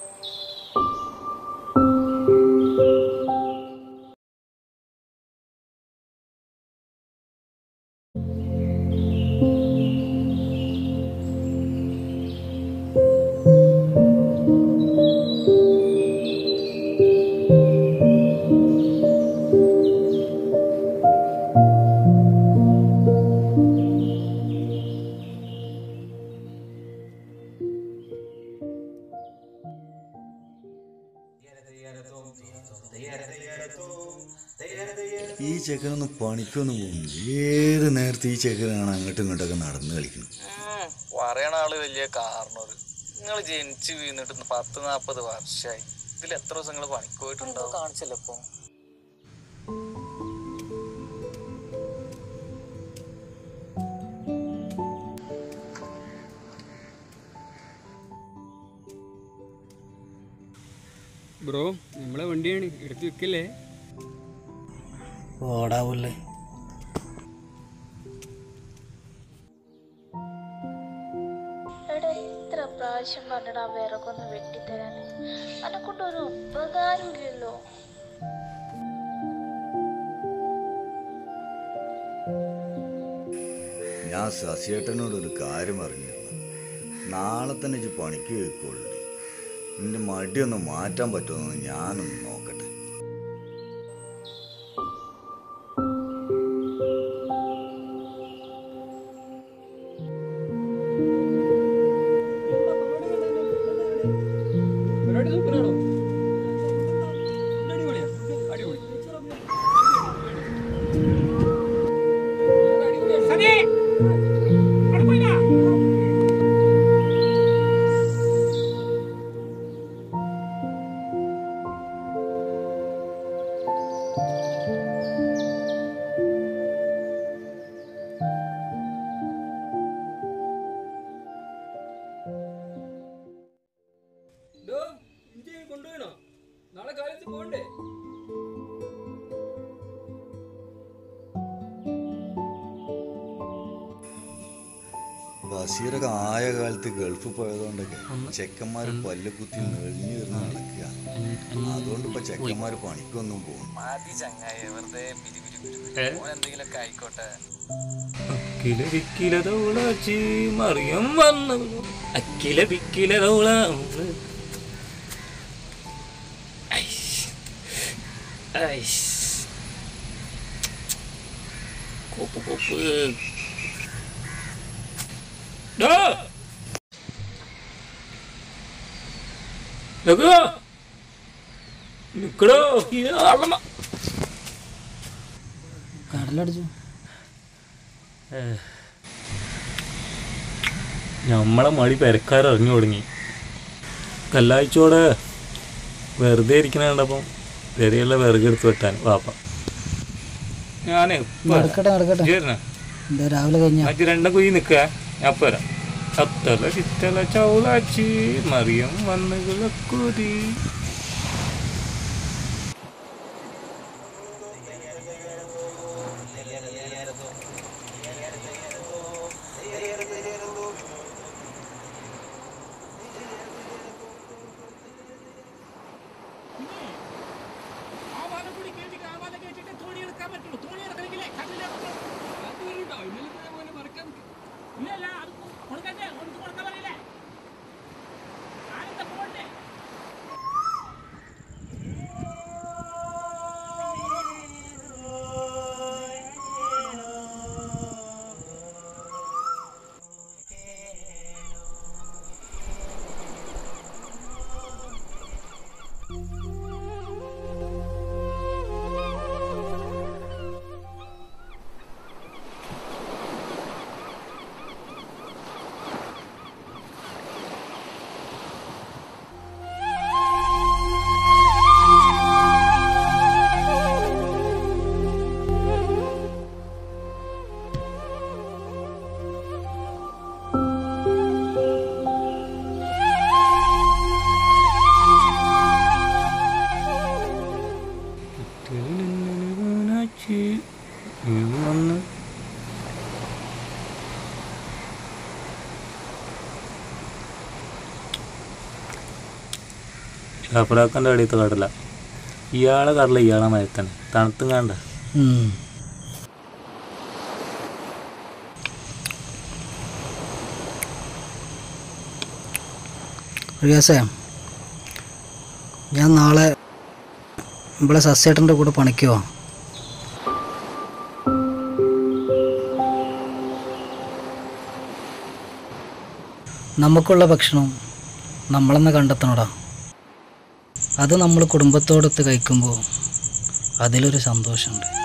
ഈ ചെക്കനൊന്നും പണിക്കൊന്നും പോകുന്നു ഏത് നേരത്തെ ഈ ചെക്കനാണ് അങ്ങോട്ടും ഇങ്ങോട്ടൊക്കെ നടന്ന് കളിക്കുന്നത് ഉം, പറയണ ആള് വലിയ കാരണവര് നിങ്ങൾ ജനിച്ചു വീണിട്ട് പത്ത് നാപ്പത് വർഷമായി ഇതിൽ എത്ര ദിവസം നിങ്ങൾ പണിക്ക് പോയിട്ടുണ്ടോ കാണിച്ചല്ലോ ഇപ്പൊ ബ്രോ നമ്മളെ വണ്ടിയാണ് എടുത്ത് വെക്കല്ലേ ഓടാവൂല്ലേ എടാ ഇത്ര പ്രാവശ്യം പറഞ്ഞടാ വിറകൊന്ന് വെട്ടിത്തരാന് എന്നെ കൊണ്ട് ഒരു ഉപകാരമില്ലല്ലോ ഞാൻ ശശിയേട്ടനോട് ഒരു കാര്യം പറഞ്ഞിരുന്നു നാളെ തന്നെ ഇജ്ജ് പണിക്ക് വെക്കുള്ളൂ നിന്റെ മടിയൊന്ന് മാറ്റാൻ പറ്റുമെന്ന് ഞാനൊന്ന് നോക്കട്ടെ പരിപാടി സൂപ്പറാണോ അടിപൊളിയാ അടിപൊളി കൊണ്ടുപോകണോ നാളെ കാലത്ത് പോകണ്ടേ ബഷീറൊക്കെ ആയ കാലത്ത് ഗൾഫ് പോയതുകൊണ്ടൊക്കെ ചെക്കന്മാർ പല്ല് കുത്തി നെളിഞ്ഞു വരുന്ന നടക്കുക അതുകൊണ്ട് ഇപ്പൊ ചെക്കന്മാർ പണിക്കൊന്നും പോകും മതി ചങ്ങായി വെറുതെ പിരി പിരി പിരി പിരി. ഓൻ എന്തെങ്കിലുമൊക്കെ ആയിക്കോട്ടെ അക്കില വിക്കില തൗളാച്ചി മറിയം വന്നു അക്കില വിക്കില തൗള കോപ്പ് കോപ്പ് ഡാ. ലഗോ. നിക്കടോ ഈ ആളമ്മ കടലടിച്ചു നമ്മളെ മടി പെരക്കാരിറങ്ങി തുടങ്ങി കല്ലാഴ്ചയോടെ വെറുതെ ഇരിക്കണ കണ്ടപ്പം പെരയുള്ള വിറകെടുത്ത് വെട്ടാൻ വാപ്പ ഞാനേ നടക്കട്ടെ നടക്കട്ടെ എന്താ രാവിലെ കഴിഞ്ഞ മറ്റു രണ്ട കുയി നിക്ക ഞാൻ ഇപ്പൊ വരാം അത്തല ചിത്തല ചൗളാച്ചി മറിയം വന്ന് കിളക്കൂതി ഷാഫറാക്കൻ്റെ അടിയത്തെ കടല ഇയാളെ കടല ഇയാളെ മയത്തന്നെ തണുത്തും കണ്ട ഉം. റിയാസേ ഞാൻ നാളെ ഇവിടെ സസ്യേട്ടൻ്റെ കൂടെ പണിക്കുവോ നമുക്കുള്ള ഭക്ഷണം നമ്മളെന്ന് കണ്ടെത്തണടാ അത് നമ്മൾ കുടുംബത്തോടൊത്ത് കഴിക്കുമ്പോൾ അതിലൊരു സന്തോഷമുണ്ട്